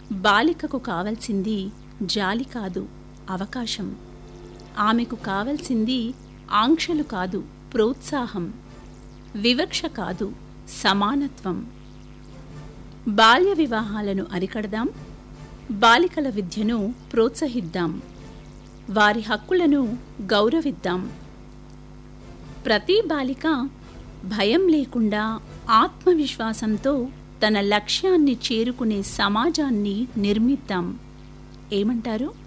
బాలికకు కావలసింది జాలి కాదు అవకాశం ఆమెకు కావలసింది ఆంక్షలు కాదు ప్రోత్సాహం వివక్ష కాదు సమానత్వం బాల్య వివాహాలను అరికడదాం బాలికల విద్యను ప్రోత్సహిద్దాం వారి హక్కులను గౌరవిద్దాం ప్రతి బాలిక భయం లేకుండా ఆత్మవిశ్వాసంతో తన లక్ష్యాన్ని చేరుకునే సమాజాన్ని నిర్మిద్దాం ఏమంటారు